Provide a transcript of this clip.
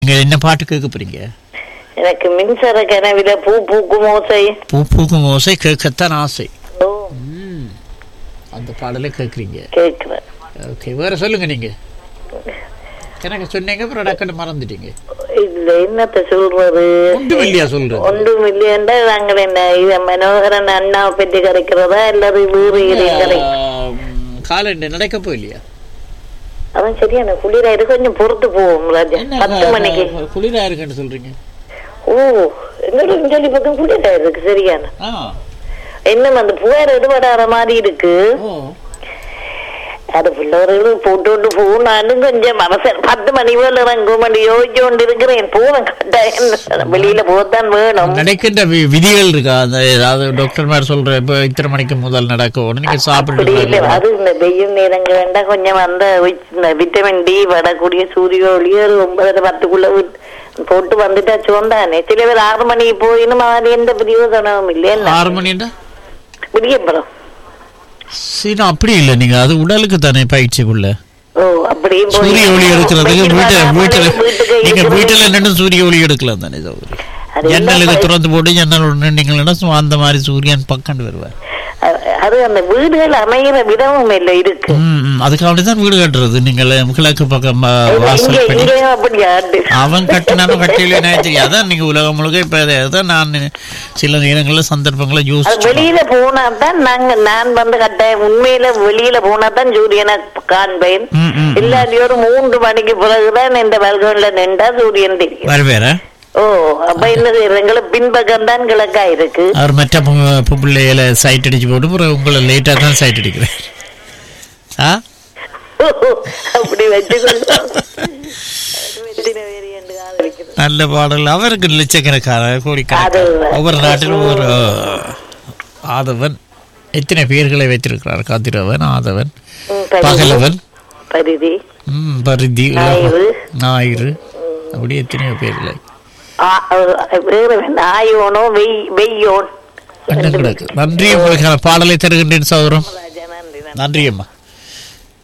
நீங்க என்ன பாட்டு கேட்க போறீங்க எனக்கு மின்சார கனவில பூ பூக்கும் ஓசை பூ பூக்கும் ஓசை கேட்கத்தான் ஆசை ஓ அந்த பாடலை கேட்குறீங்க கேக்குறேன் ஓகே வேற சொல்லுங்க நீங்க எனக்கு சொன்னீங்க அப்புறம் டக்குன்னு மறந்துட்டீங்க இல்ல என்னத்த சொல்றது ஒன்றும் இல்லையா சொல்றேன் ஒன்றும் இல்லையண்டா நாங்கள் என்ன இத மனோகரன் அண்ணாவை பற்றி கரைக்கிறதா அல்லது வேறு எதையும் கரை காலண்டு நடக்க போயில்லையா அதான் சரியான குளிரா இருக்கு கொஞ்சம் பொறுத்து போவோம் ராஜா பத்து மணிக்கு குளிரா இருக்குன்னு சொல்றீங்க ஓ என்னோட சொல்லி பக்கம் குளிரா இருக்கு சரியான ஆ என்ன அந்த புகார் எடுபடாத மாதிரி இருக்கு ஓ அது பிள்ளைகளும் போட்டு கொண்டு போகும் நானும் கொஞ்சம் அவசரம் பத்து மணி போல இறங்கும் மணி யோசிச்சு கொண்டு இருக்கிறேன் போவேன் கட்டாயம் வெளியில போகத்தான் வேணும் நடக்கின்ற வி- விதிகள் இருக்கா அந்த ஏதாவது டாக்டர் மாதிரி சொல்ற இப்போ இத்தனை மணிக்கு முதல் நடக்கும் நீங்க அப்படி இல்லை சாப்பிட்டு அது இந்த வெயில் நேரங்கள் வேண்டாம் கொஞ்சம் அந்த வி- இந்த விட்டமின் டி வரக்கூடிய சூரிய ஒளி ஒரு ஒன்பதரை பத்துக்குள்ள விட்- போட்டு வந்துட்டா சோந்தானே சில பேர் ஆறு மணிக்கு போயினும் அது எந்த பிரயோஜனமும் இல்லையா ஆறு மணிண்டா விடியப்பறம் சரி அப்படி இல்லை நீங்க அது உடலுக்கு தானே பயிற்சிக்குள்ள ஓ அப்படியே போய் சூரிய ஒளி எடுக்கிறதுக்கு வெயில் வீட்டு வராமலே வீட்டுல வீட்டுக்கு நீங்க இருக்கிறது. வீட்டுல நின்று சூரிய ஒளி எடுக்கலாம் தானே சௌகரி அது ஜன்னலுக்கு என்ன திறந்து போட்டு ஜன்னல் நின்றீங்கன்னா சும்மா அந்த மாதிரி சூரியன் பக்கண்டு வருவார் அது- அது அந்த வீடுகள் அமைகிற விதமும் இல்லை இருக்கு ம், ம். அதுக்காக தான் வீடு கட்டுறது நீங்கள் கிழக்கு பக்கம் ஆ, இங்க வாசல் பண்ணி இங்கேயும் அப்படி ஆண்டு அவன் கட்டினாலும் கட்டியில தெரியும் அதான் நீங்க உலகம் முழுக்க இப்ப அதை- அதான் நான் சில நேரங்களில் சந்தர்ப்பங்களை அது யோசிச்சு வெளியில போனா தான் நாங்க நான் வந்து கட்டாயம் உண்மையில வெளியில போனா தான் சூரியனை காண்பேன் ம், ம். இல்லாட்டி ஒரு மூன்று மணிக்கு பிறகுதான் இந்த பல்கோன்ல நின்றா சூரியன் தெரியும் வேற வேற ஓ அப்ப என்ன செய்யறீங்களா பின்பக்கம் தான் கிழக்கா இருக்கு அவர் மற்ற பொ- பிள்ளைகளை சைட் அடிச்சு போட்டு அப்புறம் உங்களை லேட்டாக தான் சைட் அடிக்கிறேன் ஆ அப்படி வச்சுக்கொள்ளும் வெற்றின வேறு என்று காதலிக்கிறது. நல்ல பாடல் அவருக்கு லட்சக்கணக்கான கோடிக்கணக்கான அதுதான். ஒவ்வொரு நாட்டிலும் ஒரு ஆதவன் எத்தனை பேர்களை வைத்திருக்கிறார் கதிரவன் ஆதவன் ம், பரிதி, பகலவன் பரிதி ம், பரிதி ஞாயிறு. ஞாயிறு அப்படி எத்தனையோ பேர்களை ஆ- அஹ் வேறு என்ன, ஆயோனோ வெய் வெய்யோன் என்ன கிடக்கு நன்றி உங்களுக்கான பாடலை தருகின்றேன் சௌரம் ராஜா நன்றி நன்றி நன்றி அம்மா